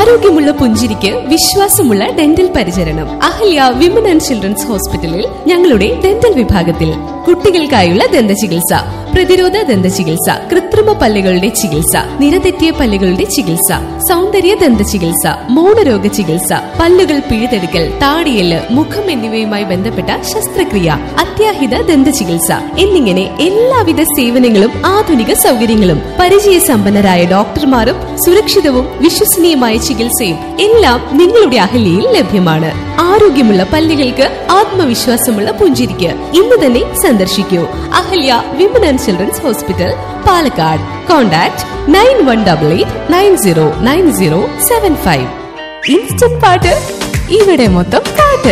ആരോഗ്യമുള്ള പുഞ്ചിരിക്ക് വിശ്വാസമുള്ള ഡെന്റൽ പരിചരണം അഹല്യ വിമൻ ആൻഡ് ചിൽഡ്രൻസ് ഹോസ്പിറ്റലിൽ ഞങ്ങളുടെ ഡെന്റൽ വിഭാഗത്തിൽ കുട്ടികൾക്കായുള്ള ദന്ത ചികിത്സ പ്രതിരോധ ദന്ത ചികിത്സ കൃത്രിമ പല്ലുകളുടെ ചികിത്സ നിരതെറ്റിയ പല്ലുകളുടെ ചികിത്സ സൗന്ദര്യ ദന്ത ചികിത്സ മൗനരോഗ ചികിത്സ പല്ലുകൾ പിഴുതെടുക്കൽ താടിയല് മുഖം എന്നിവയുമായി ബന്ധപ്പെട്ട ശസ്ത്രക്രിയ അത്യാഹിത ദന്ത ചികിത്സ എന്നിങ്ങനെ എല്ലാവിധ സേവനങ്ങളും ആധുനിക സൗകര്യങ്ങളും പരിചയസമ്പന്നരായ ഡോക്ടർമാരും സുരക്ഷിതവും വിശ്വസനീയമായ ചികിത്സയും എല്ലാം നിങ്ങളുടെ അഹല്യയിൽ ലഭ്യമാണ് ആരോഗ്യമുള്ള പല്ലുകൾക്ക് ആത്മവിശ്വാസമുള്ള പുഞ്ചിരിക്ക് ഇന്ന് തന്നെ സന്ദർശിക്കൂ Ahalya women and children's hospital Palakkad contact nine one double eight nine zero nine zero seven five instant പാട്ട് ഇവിടെ മൊത്തം പാട്ട്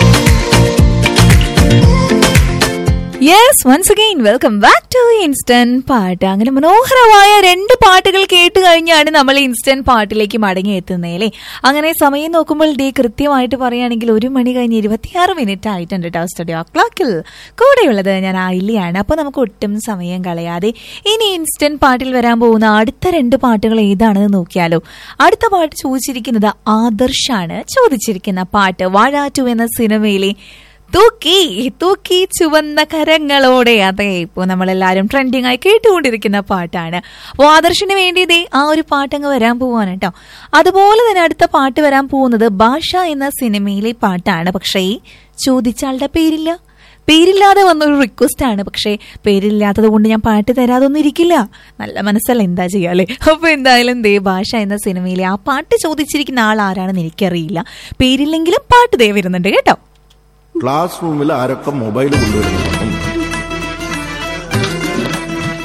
yes once again welcome back to instant പാട്ട് അങ്ങനെ മനോഹരമായ രണ്ട് പാട്ടുകൾ കേട്ട് കഴിഞ്ഞാണ് നമ്മൾ ഇൻസ്റ്റന്റ് പാട്ടിലേക്ക് മടങ്ങി എത്തുന്നത് അല്ലേ അങ്ങനെ സമയം നോക്കുമ്പോൾ ഡേ കൃത്യമായിട്ട് പറയുകയാണെങ്കിൽ ഒരു മണി കഴിഞ്ഞ് ഇരുപത്തിയാറ് മിനിറ്റ് ആയിട്ടുണ്ട് കേട്ടോ സ്റ്റുഡിയോ ക്ലോക്കിൽ കൂടെയുള്ളത് ഞാൻ ആയില്ലയാണ് അപ്പോൾ നമുക്ക് ഒട്ടും സമയം കളയാതെ ഇനി ഇൻസ്റ്റന്റ് പാട്ടിൽ വരാൻ പോകുന്ന അടുത്ത രണ്ട് പാട്ടുകൾ ഏതാണെന്ന് നോക്കിയാലോ അടുത്ത പാട്ട് ചോദിച്ചിരിക്കുന്നത് ആദർശാണ് ചോദിച്ചിരിക്കുന്ന പാട്ട് വാഴ ടു എന്ന സിനിമയിലെ തൂക്കി തൂക്കി ചുവന്ന കരങ്ങളോടെ അതെ ഇപ്പോൾ നമ്മളെല്ലാരും ട്രെൻഡിങ് ആയി കേട്ടുകൊണ്ടിരിക്കുന്ന പാട്ടാണ് അപ്പോൾ ആദർശിന് വേണ്ടി ഇതേ ആ ഒരു പാട്ടങ്ങ് വരാൻ പോവാണ് കേട്ടോ അതുപോലെ തന്നെ അടുത്ത പാട്ട് വരാൻ പോകുന്നത് ഭാഷ എന്ന സിനിമയിലെ പാട്ടാണ് പക്ഷേ ചോദിച്ചാളുടെ പേരില്ല പേരില്ലാതെ വന്നൊരു റിക്വസ്റ്റ് ആണ് പക്ഷേ പേരില്ലാത്തത് കൊണ്ട് ഞാൻ പാട്ട് തരാതൊന്നും ഇരിക്കില്ല നല്ല മനസ്സല്ല എന്താ ചെയ്യാല്ലേ അപ്പൊ എന്തായാലും ദേ ഭാഷ എന്ന സിനിമയിലെ ആ പാട്ട് ചോദിച്ചിരിക്കുന്ന ആൾ ആരാണെന്ന് എനിക്കറിയില്ല പേരില്ലെങ്കിലും പാട്ട് ദേ വരുന്നുണ്ട് കേട്ടോ ക്ലാസ് റൂമിൽ ആരൊക്കെ മൊബൈൽ കൊണ്ടുവരുന്നു